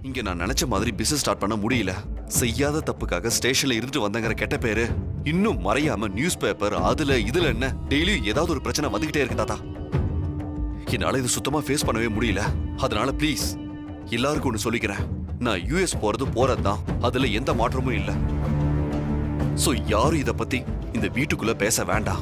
இங்க நான் நினைச்ச மாதிரி பிசினஸ் ஸ்டார்ட் பண்ண முடியல செய்யாத தப்புக்காக ஸ்டேஷன்ல இருந்துட்டு வந்தங்கிற கெட்ட பேரு இன்னும் மறையாம நியூஸ் பேப்பர் அதுல இதுல என்ன டெய்லியும் ஏதாவது ஒரு பிரச்சனை வந்துகிட்டே இருக்கு தாத்தா என்னால இது சுத்தமா ஃபேஸ் பண்ணவே முடியல அதனால ப்ளீஸ் எல்லாருக்கும் ஒன்று சொல்லிக்கிறேன் நான் யூஎஸ் போறது போறதுதான் அதுல எந்த மாற்றமும் இல்ல சோ யாரும் இத பத்தி இந்த வீட்டுக்குள்ள பேச வேண்டாம்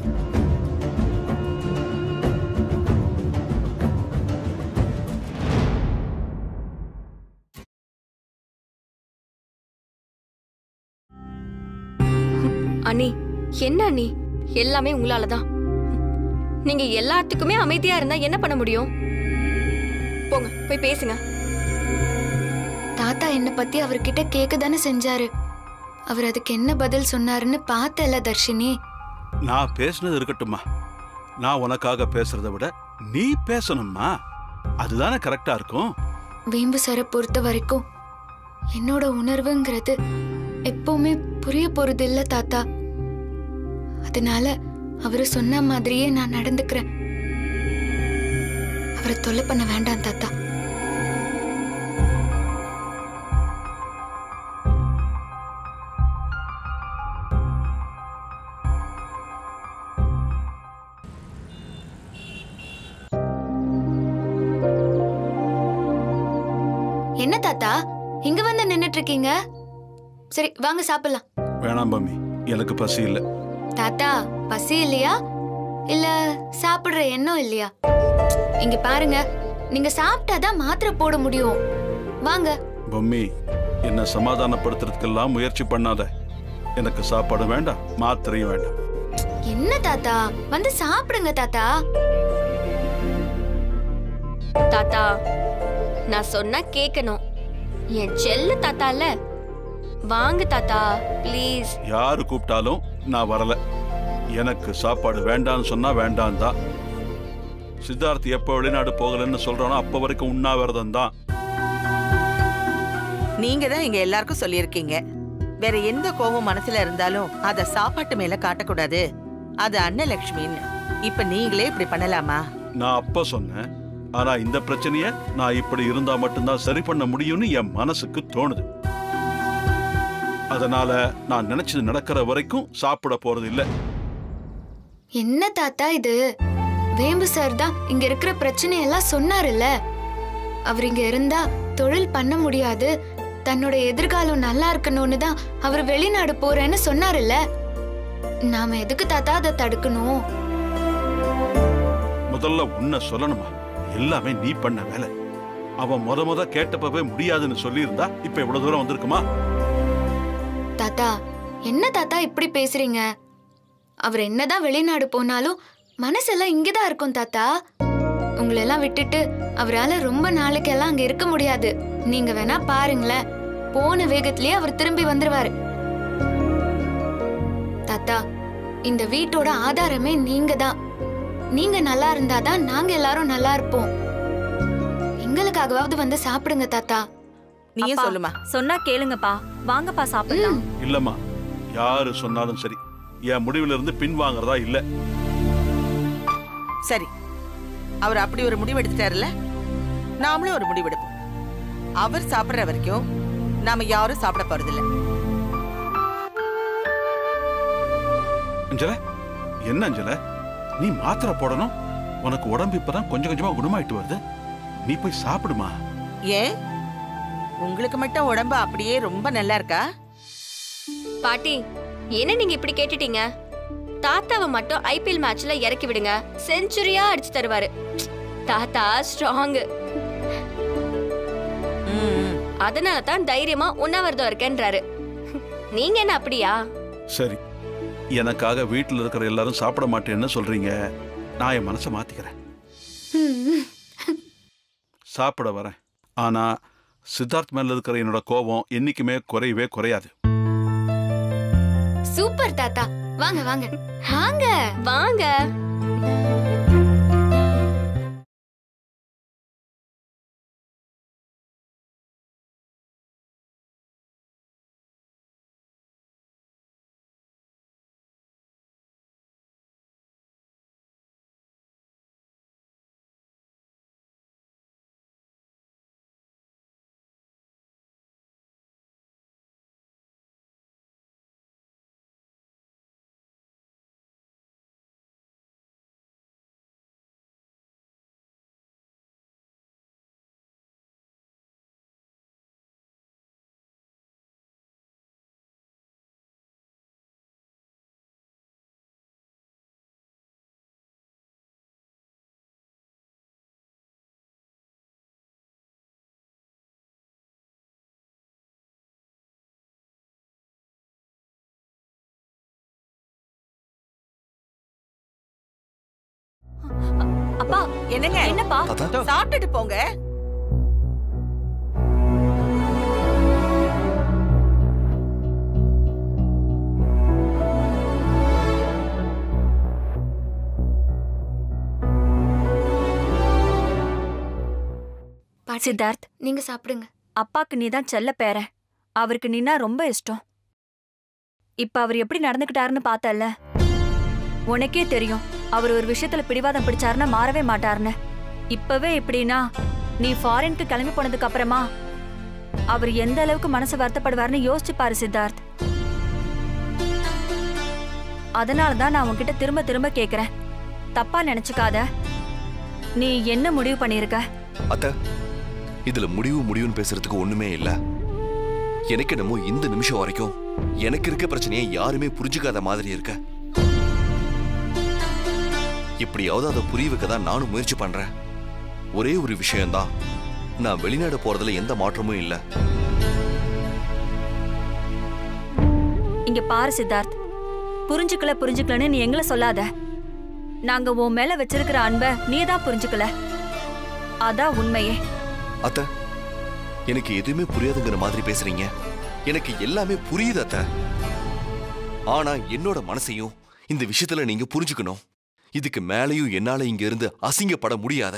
அண்ணி என்ன அண்ணி எல்லாமே உங்களால தான் நீங்க எல்லாத்துக்குமே அமைதியா இருந்தா என்ன பண்ண முடியும் போங்க போய் பேசுங்க தாத்தா என்ன பத்தி அவர்கிட்ட கேட்க தானே செஞ்சாரு அவர் அதுக்கு என்ன பதில் சொன்னாருன்னு பார்த்தல தர்ஷினி நான் பேசுனது இருக்கட்டும்மா நான் உனக்காக பேசுறதை விட நீ பேசணும்மா அதுதானே கரெக்டா இருக்கும் வேம்பு சாரை பொறுத்த வரைக்கும் என்னோட உணர்வுங்கிறது எப்பவுமே புரிய போறது இல்ல தாத்தா அதனால அவரு சொன்ன மாதிரியே நான் நடந்துக்கிறேன் அவரை தொல்லை பண்ண வேண்டாம் தாத்தா என்ன தாத்தா இங்க வந்து நின்னுட்டு இருக்கீங்க சரி வாங்க சாப்பிடலாம் வேணாம் பம்மி எனக்கு பசி இல்லை தாத்தா பசி இல்லையா இல்ல சாப்பிடுற எண்ணம் இல்லையா இங்க பாருங்க நீங்க சாப்பிட்டாதான் மாத்திரை போட முடியும் வாங்க பொம்மி என்னை சமாதானப்படுத்துறதுக்கெல்லாம் முயற்சி பண்ணாத எனக்கு சாப்பாடு வேண்டாம் மாத்திரையும் வேண்டாம் என்ன தாத்தா வந்து சாப்பிடுங்க தாத்தா தாத்தா நான் சொன்னா கேட்கணும் என் செல்ல தாத்தா இல்ல வாங்க தாத்தா ப்ளீஸ் யாரு கூப்பிட்டாலும் நான் வரல எனக்கு சாப்பாடு வேண்டான்னு சொன்னா வேண்டாம் தான் சித்தார்த் எப்போ வெளிநாடு போகலன்னு சொல்றானோ அப்ப வரைக்கும் உண்ணாவிரதம் தான் நீங்க தான் எங்க எல்லாருக்கும் சொல்லியிருக்கீங்க வேற எந்த கோவம் மனசுல இருந்தாலும் அத சாப்பாட்டு மேல காட்டக்கூடாது அது அன்னலட்சுமின்னு இப்ப நீங்களே இப்படி பண்ணலாமா நான் அப்ப சொன்னேன் ஆனா இந்த பிரச்சனைய நான் இப்படி இருந்தா மட்டும்தான் சரி பண்ண முடியும்னு என் மனசுக்கு தோணுது அதனால நான் நினைச்சது நடக்கிற வரைக்கும் சாப்பிட போறது இல்ல என்ன தாத்தா இது வேம்பு சார் தான் இங்க இருக்கிற பிரச்சனையெல்லாம் சொன்னாருல்ல அவர் இங்க இருந்தா தொழில் பண்ண முடியாது தன்னோட எதிர்காலம் நல்லா இருக்கணும்னு தான் அவர் வெளிநாடு போறேன்னு சொன்னாருல்ல நாம எதுக்கு தாத்தா அதை தடுக்கணும் முதல்ல உன்னை சொல்லணுமா எல்லாமே நீ பண்ண வேலை அவன் முத முத கேட்டப்பவே முடியாதுன்னு சொல்லியிருந்தா இப்ப இவ்வளவு தூரம் வந்திருக்குமா தாத்தா என்ன தாத்தா இப்படி பேசுறீங்க அவர் என்னதான் வெளிநாடு போனாலும் மனசெல்லாம் இங்கதான் இருக்கும் தாத்தா உங்களெல்லாம் விட்டுட்டு அவரால ரொம்ப நாளைக்கெல்லாம் அங்க இருக்க முடியாது நீங்க வேணா பாருங்களேன் போன வேகத்திலேயே அவர் திரும்பி வந்துருவாரு தாத்தா இந்த வீட்டோட ஆதாரமே நீங்க தான் நீங்க நல்லா இருந்தாதான் நாங்க எல்லாரும் நல்லா இருப்போம் எங்களுக்காகவாவது வந்து சாப்பிடுங்க தாத்தா நீயே அப்பா, சொல்லுமா சொன்னா கேளுங்கப்பா வாங்கப்பா சாப்பிடலாம் இல்லம்மா யாரு சொன்னாலும் சரி என் முடிவுல இருந்து பின் வாங்குறதா இல்ல சரி அவர் அப்படி ஒரு முடிவு எடுத்துட்டாருல நாமளும் ஒரு முடிவு எடுப்போம் அவர் சாப்பிடுற வரைக்கும் நாம யாரும் சாப்பிட போறதில்ல அஞ்சல என்ன அஞ்சல நீ மாத்திரை போடணும் உனக்கு உடம்பு இப்பதான் கொஞ்சம் கொஞ்சமா குணமாயிட்டு வருது நீ போய் சாப்பிடுமா ஏன் உங்களுக்கு மட்டும் உடம்பு அப்படியே ரொம்ப நல்லா இருக்கா பாட்டி என்ன நீங்க இப்படி கேட்டுட்டீங்க தாத்தாவை மட்டும் ஐபிஎல் மேட்ச்ல இறக்கி விடுங்க செஞ்சுரியா அடிச்சு தருவாரு தாத்தா ஸ்ட்ராங் ம், அதனால தான் தைரியமா உண்ணாவிரதம் இருக்கேன்றாரு நீங்க என்ன அப்படியா சரி எனக்காக வீட்டுல இருக்கிற எல்லாரும் சாப்பிட மாட்டேன்னு சொல்றீங்க நான் என் மனசை மாத்திக்கிறேன் சாப்பிட வரேன் ஆனா சித்தார்த் மேல இருக்கிற என்னோட கோபம் என்னைக்குமே குறையவே குறையாது சூப்பர் தாத்தா வாங்க வாங்க வாங்க வாங்க அப்பா என்னங்க என்னப்பா தாத்தா சாப்பிட்டுட்டு போங்க பாட்டி சித்தார்த் நீங்க சாப்பிடுங்க அப்பாக்கு நீ தான் செல்ல பேரன் அவருக்கு நீனா ரொம்ப இஷ்டம் இப்ப அவர் எப்படி நடந்துக்கிட்டாருன்னு பார்த்தல்ல உனக்கே தெரியும் அவர் ஒரு விஷயத்துல பிடிவாதம் பிடிச்சாருன்னா மாறவே மாட்டாருன்னு இப்பவே இப்படின்னா நீ ஃபாரினுக்கு கிளம்பி போனதுக்கு அப்புறமா அவர் எந்த அளவுக்கு மனசு வருத்தப்படுவார்னு யோசிச்சு பாரு சித்தார்த் அதனால தான் நான் உன்கிட்ட திரும்ப திரும்ப கேக்குறேன் தப்பா நினைச்சுக்காத நீ என்ன முடிவு பண்ணியிருக்க அத்த இதுல முடிவு முடிவுன்னு பேசுறதுக்கு ஒண்ணுமே இல்ல எனக்கு என்னமோ இந்த நிமிஷம் வரைக்கும் எனக்கு இருக்க பிரச்சனையை யாருமே புரிஞ்சுக்காத மாதிரி இருக்க எப்படியாவது அதை புரிய வைக்க தான் நானும் முயற்சி பண்றேன் ஒரே ஒரு விஷயம்தான் நான் வெளிநாடு போறதுல எந்த மாற்றமும் இல்ல இங்க பாரு சித்தார்த் புரிஞ்சுக்கல புரிஞ்சுக்கலன்னு நீ எங்களை சொல்லாத நாங்க உன் மேல வச்சிருக்கிற அன்ப நீ தான் புரிஞ்சுக்கல அதான் உண்மையே அத்த எனக்கு எதுவுமே புரியாதுங்கிற மாதிரி பேசுறீங்க எனக்கு எல்லாமே புரியுது அத்த ஆனா என்னோட மனசையும் இந்த விஷயத்துல நீங்க புரிஞ்சுக்கணும் இதுக்கு மேலேயும் என்னால இங்க இருந்து அசிங்கப்பட முடியாத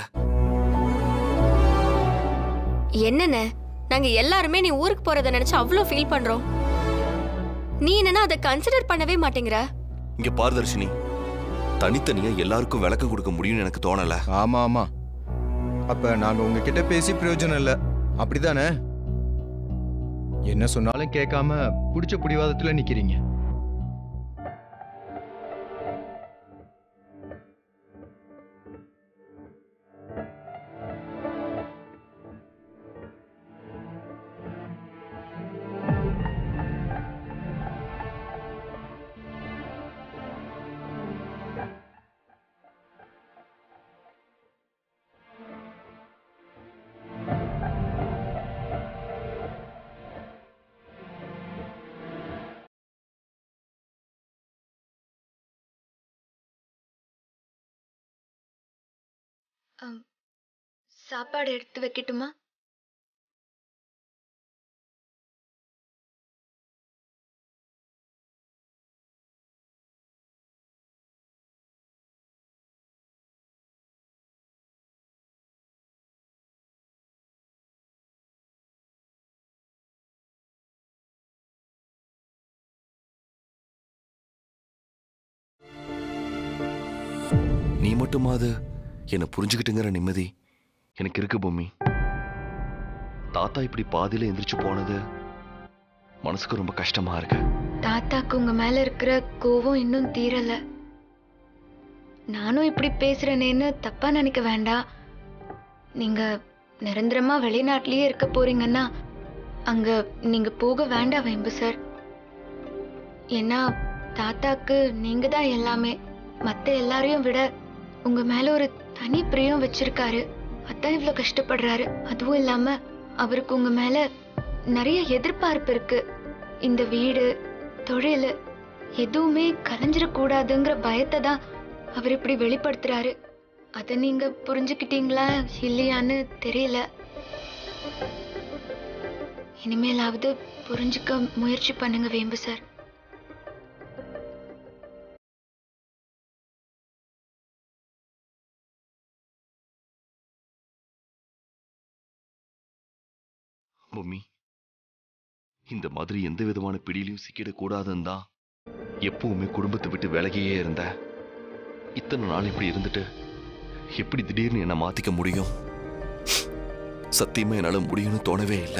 என்னண்ணே நாங்க எல்லாருமே நீ ஊருக்கு போறத நினைச்சு அவ்வளோ ஃபீல் பண்றோம் நீ என்னன்னா அதை கன்சிடர் பண்ணவே மாட்டேங்கிற இங்க பாரதர்ஷினி தனித்தனியா எல்லாருக்கும் விளக்கம் கொடுக்க முடியும்னு எனக்கு தோணல ஆமா ஆமா அப்ப நாங்க உங்ககிட்ட பேசி பிரயோஜனம் இல்ல அப்படிதானே என்ன சொன்னாலும் கேட்காம புடிச்ச பிடிவாதத்துல நிக்கிறீங்க அம், சாப்பாடு எடுத்து வைக்கட்டுமா நீ மட்டுமாவது என்னை புரிஞ்சுக்கிட்டுங்கிற நிம்மதி எனக்கு இருக்கு பூமி தாத்தா இப்படி பாதியில எந்திரிச்சு போனது மனசுக்கு ரொம்ப கஷ்டமா இருக்கு தாத்தாக்கு உங்க மேல இருக்கிற கோவம் இன்னும் தீரல நானும் இப்படி பேசுறேனேன்னு தப்பா நினைக்க வேண்டாம் நீங்க நிரந்தரமா வெளிநாட்டிலேயே இருக்க போறீங்கன்னா அங்க நீங்க போக வேண்டாம் வெம்பு சார் ஏன்னா தாத்தாக்கு நீங்க தான் எல்லாமே மத்த எல்லாரையும் விட உங்க மேல ஒரு தனி பிரியம் வச்சிருக்காரு அதான் இவ்வளவு கஷ்டப்படுறாரு அதுவும் இல்லாம அவருக்கு உங்க மேல நிறைய எதிர்பார்ப்பு இருக்கு இந்த வீடு தொழில் எதுவுமே கலைஞ்சிடக்கூடாதுங்கிற பயத்தை தான் அவர் இப்படி வெளிப்படுத்துறாரு அதை நீங்க புரிஞ்சுக்கிட்டீங்களா இல்லையான்னு தெரியல இனிமேலாவது புரிஞ்சுக்க முயற்சி பண்ணுங்க வேம்பு சார் பூமி இந்த மாதிரி எந்த விதமான பிடியிலையும் சிக்கிடக்கூடாதுன்னு தான் எப்பவுமே குடும்பத்தை விட்டு விலகியே இருந்த இத்தனை நாள் இப்படி இருந்துட்டு எப்படி திடீர்னு என்னை மாத்திக்க முடியும் சத்தியமா என்னால முடியும்னு தோணவே இல்லை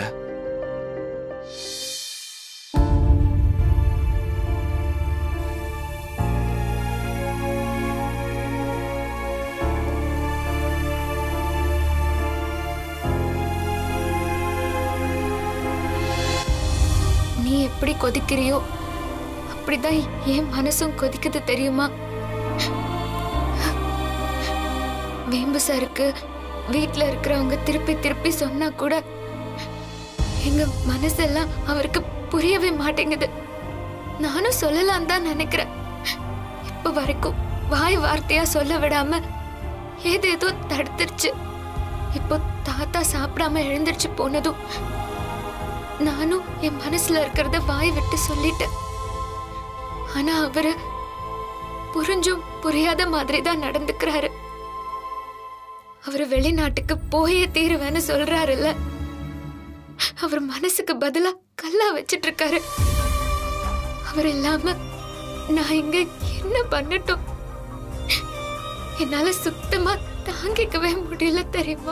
நீ எப்படி கொதிக்கிறியோ அப்படிதான் என் மனசும் கொதிக்குது தெரியுமா வேம்பு சாருக்கு வீட்ல இருக்கிறவங்க திருப்பி திருப்பி சொன்னா கூட எங்க மனசெல்லாம் அவருக்கு புரியவே மாட்டேங்குது நானும் சொல்லலாம் தான் நினைக்கிறேன் இப்ப வரைக்கும் வாய் வார்த்தையா சொல்ல விடாம ஏதேதோ தடுத்துருச்சு இப்போ தாத்தா சாப்பிடாம எழுந்திருச்சு போனதும் நானும் என் மனசுல இருக்கிறத வாய் விட்டு சொல்லிட்டேன் ஆனா அவரு புரிஞ்சும் புரியாத மாதிரி தான் நடந்துக்கிறாரு அவரு வெளிநாட்டுக்கு போயே தீருவேன்னு சொல்றாருல்ல அவர் மனசுக்கு பதிலா கல்லா வச்சிட்டு இருக்காரு அவர் இல்லாம நான் இங்க என்ன பண்ணட்டும் என்னால சுத்தமா தாங்கிக்கவே முடியல தெரியுமா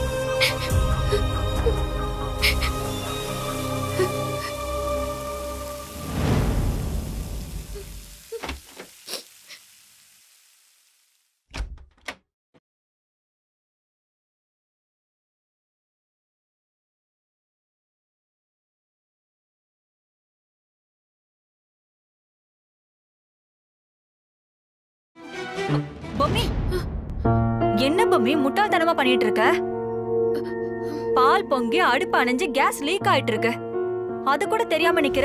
பொம்மி என்ன பொம்மி முட்டாள்தனமா பண்ணிட்டு இருக்க பால் பொங்கி அடுப்பு அணைஞ்சு கேஸ் லீக் ஆயிட்டு இருக்கு அது கூட தெரியாம நிக்கிற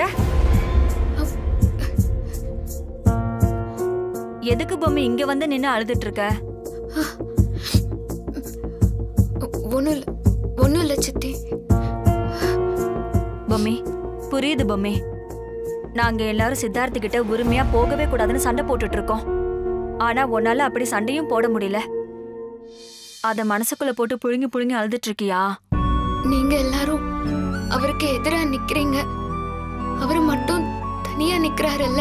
எதுக்கு பொம்மி இங்க வந்து நின்னு அழுதுட்டு இருக்க ஒண்ணும் இல்ல ஒண்ணும் இல்ல சித்தி பொம்மி புரியுது பொம்மி நாங்க எல்லாரும் சித்தார்த்து கிட்ட உரிமையா போகவே கூடாதுன்னு சண்டை போட்டுட்டு இருக்கோம் ஆனா உன்னால அப்படி சண்டையும் போட முடியல அத மனசுக்குள்ள போட்டு புழுங்கி புழுங்கி அழுதுட்டு இருக்கியா நீங்க எல்லாரும் அவருக்கு எதிரா நிக்கிறீங்க அவர் மட்டும் தனியா நிக்கிறாருல்ல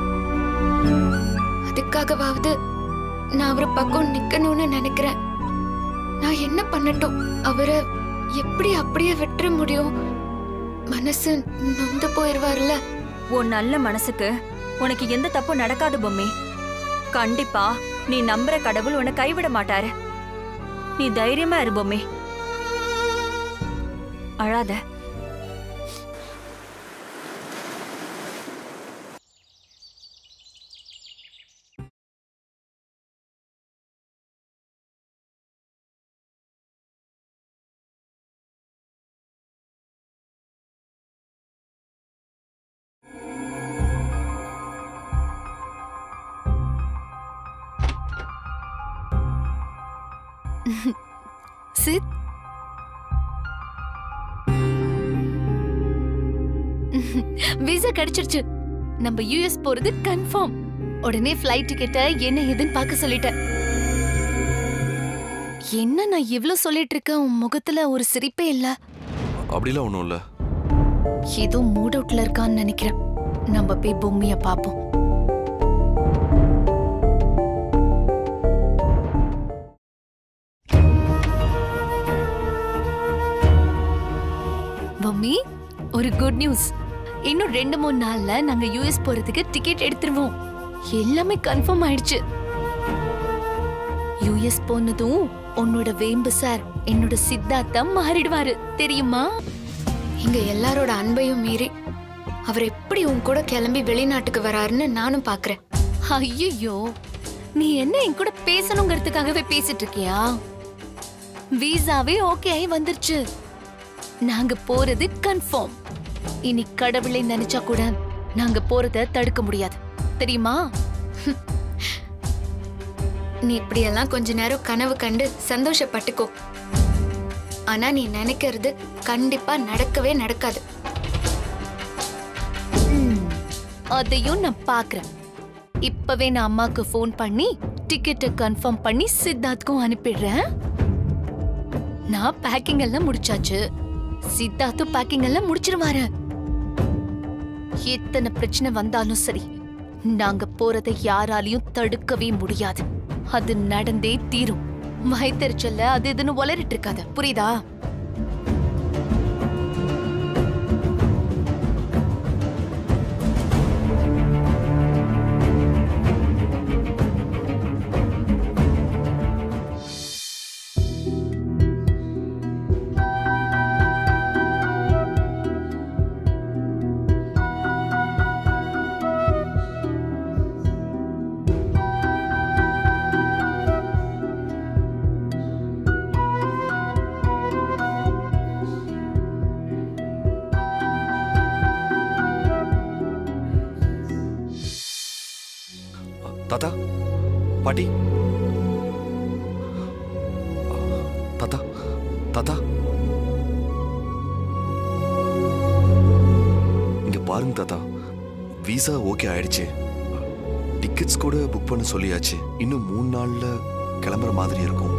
அதுக்காகவாவது நான் அவர் பக்கம் நிக்கணும்னு நினைக்கிறேன் நான் என்ன பண்ணட்டும் அவரை எப்படி அப்படியே விட்டுற முடியும் மனசு நொந்து போயிருவார்ல உன் நல்ல மனசுக்கு உனக்கு எந்த தப்பும் நடக்காது பொம்மி கண்டிப்பா நீ நம்புற கடவுள் உன்னை கைவிட மாட்டாரு நீ தைரியமா இரு பொம்மி அழாத சித் விசா கிடைச்சிருச்சு நம்ம யுஎஸ் போறது கன்ஃபார்ம் உடனே ஃப்ளைட் டிக்கெட்ட என்ன ஏதுன்னு பார்க்க சொல்லிட்டேன் என்ன நான் இவ்ளோ சொல்லிட்டு இருக்கேன் உன் முகத்துல ஒரு சிரிப்பே இல்ல அப்படிலாம் ஒன்றும் இல்லை ஏதோ மூட் அவுட்ல இருக்கான்னு நினைக்கிறேன் நம்ம போய் பொம்மைய பாப்போம் பொம்மி ஒரு குட் நியூஸ் இன்னும் ரெண்டு மூணு நாள்ல நாங்க யூஎஸ் போறதுக்கு டிக்கெட் எடுத்துருவோம் எல்லாமே கன்ஃபார்ம் ஆயிடுச்சு யூஎஸ் போனதும் உன்னோட வேம்பு சார் என்னோட சித்தார்த்தம் மாறிடுவாரு தெரியுமா இங்க எல்லாரோட அன்பையும் மீறி அவர் எப்படி உன் கூட கிளம்பி வெளிநாட்டுக்கு வராருன்னு நானும் பாக்குறேன் ஐயோ நீ என்ன என் கூட பேசணுங்கிறதுக்காகவே பேசிட்டு இருக்கியா வீசாவே ஓகே ஆகி வந்துருச்சு நாங்க போறது கன்ஃபார்ம் இனி கடவுளை நினைச்சா கூட நாங்க போறத தடுக்க முடியாது தெரியுமா நீ இப்படியெல்லாம் கொஞ்ச நேரம் கனவு கண்டு சந்தோஷப்பட்டுக்கோ ஆனா நீ நினைக்கிறது கண்டிப்பா நடக்கவே நடக்காது ம், அதையும் நான் பாக்குறேன் இப்பவே நான் அம்மாக்கு ஃபோன் பண்ணி டிக்கெட்டை கன்ஃபார்ம் பண்ணி சித்தார்த்துக்கும் அனுப்பிடுறேன் நான் பேக்கிங் எல்லாம் முடிச்சாச்சு சித்தார்த்தும் பேக்கிங் எல்லாம் முடிச்சிருவாரு எத்தனை பிரச்சனை வந்தாலும் சரி நாங்க போறதை யாராலையும் தடுக்கவே முடியாது அது நடந்தே தீரும் வயித்தெரிச்சல்ல அது இதுன்னு உளறிட்டு இருக்காத புரியுதா தாத்தா பாட்டி தாத்தா தாத்தா இங்க பாருங்க தாத்தா விசா ஓகே ஆயிடுச்சு டிக்கெட்ஸ் கூட புக் பண்ண சொல்லியாச்சு இன்னும் மூணு நாள்ல கிளம்புற மாதிரி இருக்கும்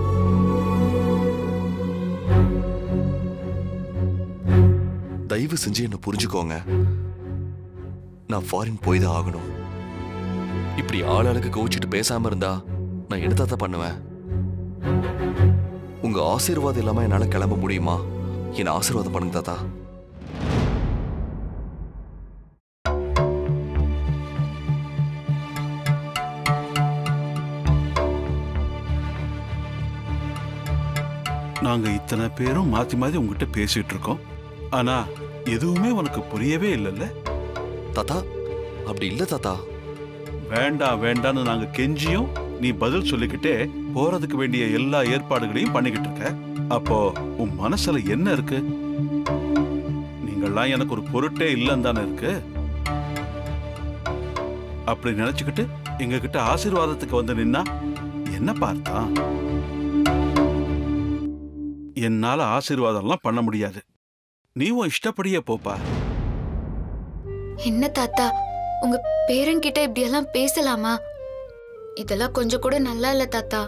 தயவு செஞ்சு என்ன புரிஞ்சுக்கோங்க நான் ஃபாரின் போய் தான் ஆகணும் இப்படி ஆளாளுக்கு கோவிச்சுட்டு பேசாம இருந்தா நான் என்ன தாத்தா பண்ணுவேன் உங்க ஆசீர்வாதம் இல்லாம என்னால கிளம்ப முடியுமா என்ன ஆசீர்வாதம் பண்ணுங்க தாத்தா நாங்க இத்தனை பேரும் மாத்தி மாத்தி உங்ககிட்ட பேசிட்டு இருக்கோம் ஆனா எதுவுமே உனக்கு புரியவே இல்லைல்ல தாத்தா அப்படி இல்ல தாத்தா வேண்டாம் வேண்டாம்னு நாங்க கெஞ்சியும் நீ பதில் சொல்லிக்கிட்டே போறதுக்கு வேண்டிய எல்லா ஏற்பாடுகளையும் பண்ணிக்கிட்டு இருக்க அப்போ உன் மனசுல என்ன இருக்கு நீங்கள்லாம் எனக்கு ஒரு பொருட்டே இல்லைன்னு தானே இருக்கு அப்படி நினைச்சுக்கிட்டு எங்க கிட்ட ஆசீர்வாதத்துக்கு வந்து நின்னா என்ன பார்த்தா என்னால ஆசீர்வாதம்லாம் பண்ண முடியாது நீ உன் இஷ்டப்படியே போப்பா என்ன தாத்தா உங்க பேரன்கிட்ட இப்படி எல்லாம் பேசலாமா இதெல்லாம் கொஞ்சம் கூட நல்லா இல்ல தாத்தா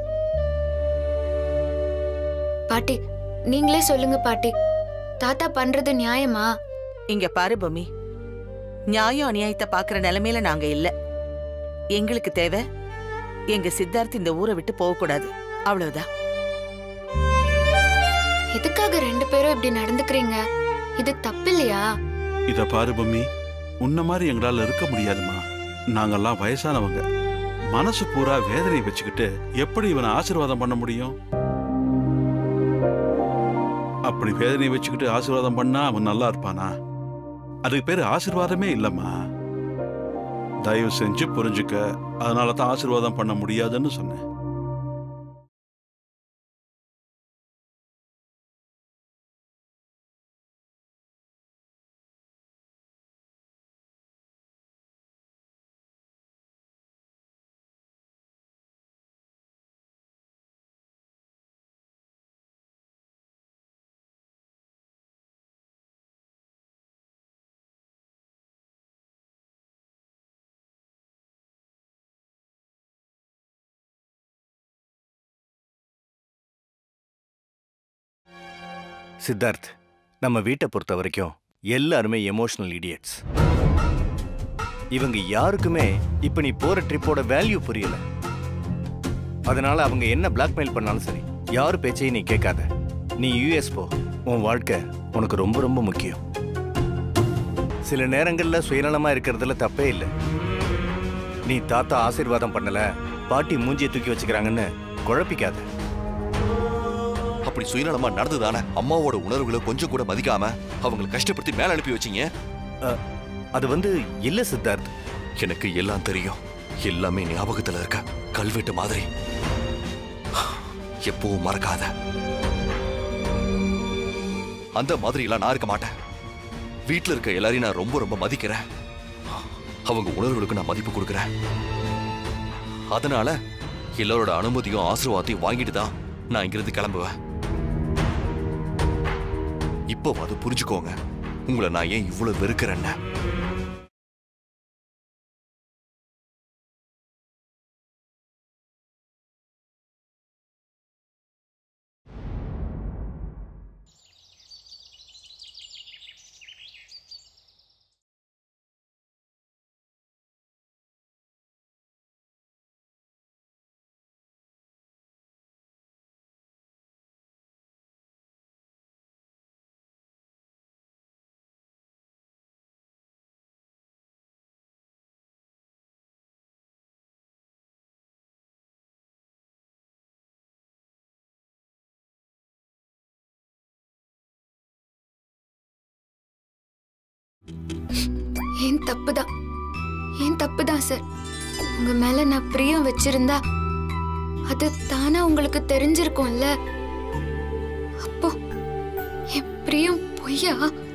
பாட்டி நீங்களே சொல்லுங்க பாட்டி தாத்தா பண்றது நியாயமா இங்க பாரு பொம்மி நியாயம் அநியாயத்தை பாக்குற நிலைமையில நாங்க இல்ல எங்களுக்கு தேவை எங்க சித்தார்த் இந்த ஊரை விட்டு போக கூடாது அவ்வளவுதான் எதுக்காக ரெண்டு பேரும் இப்படி நடந்துக்கிறீங்க இது தப்பு இல்லையா இத பாரு பொம்மி உன்ன மாதிரி எங்களால இருக்க முடியாதுமா நாங்கெல்லாம் வயசானவங்க மனசு பூரா வேதனை வச்சுக்கிட்டு எப்படி இவனை ஆசீர்வாதம் பண்ண முடியும் அப்படி வேதனை வச்சுக்கிட்டு ஆசீர்வாதம் பண்ணா அவன் நல்லா இருப்பானா அதுக்கு பேரு ஆசீர்வாதமே இல்லம்மா தயவு செஞ்சு புரிஞ்சுக்க அதனால தான் ஆசீர்வாதம் பண்ண முடியாதுன்னு சொன்னேன் சித்தார்த் நம்ம வீட்டை பொறுத்த வரைக்கும் எல்லாருமே எமோஷனல் இடியட்ஸ் இவங்க யாருக்குமே இப்ப நீ போற ட்ரிப்போட வேல்யூ புரியல அதனால அவங்க என்ன பிளாக்மெயில் பண்ணாலும் சரி யார் பேச்சையும் நீ கேட்காத நீ யூஎஸ் போ உன் வாழ்க்கை உனக்கு ரொம்ப ரொம்ப முக்கியம் சில நேரங்கள்ல சுயநலமா இருக்கிறதுல தப்பே இல்லை நீ தாத்தா ஆசீர்வாதம் பண்ணல பாட்டி மூஞ்சியை தூக்கி வச்சுக்கிறாங்கன்னு குழப்பிக்காத அப்படி சுயநலமா நடந்துதானே அம்மாவோட உணர்வுகளை கொஞ்சம் கூட மதிக்காம அவங்களை கஷ்டப்படுத்தி மேல அனுப்பி வச்சீங்க அது வந்து இல்ல சித்தார்த் எனக்கு எல்லாம் தெரியும் எல்லாமே ஞாபகத்துல இருக்க கல்வெட்டு மாதிரி எப்பவும் மறக்காத அந்த மாதிரி எல்லாம் நான் இருக்க மாட்டேன் வீட்ல இருக்க எல்லாரையும் நான் ரொம்ப ரொம்ப மதிக்கிறேன் அவங்க உணர்வுகளுக்கு நான் மதிப்பு கொடுக்கிறேன் அதனால எல்லாரோட அனுமதியும் ஆசீர்வாதத்தையும் வாங்கிட்டு தான் நான் இங்கிருந்து கிளம்புவேன் இப்போ அது புரிஞ்சுக்கோங்க உங்களை நான் ஏன் இவ்வளவு வெறுக்கிறேன்னு ஏன் தப்புதான் ஏன் தப்புதான் சார் உங்க மேல நான் பிரியம் வச்சிருந்தா அது தானா உங்களுக்கு தெரிஞ்சிருக்கும்ல அப்போ என் பிரியம் பொய்யா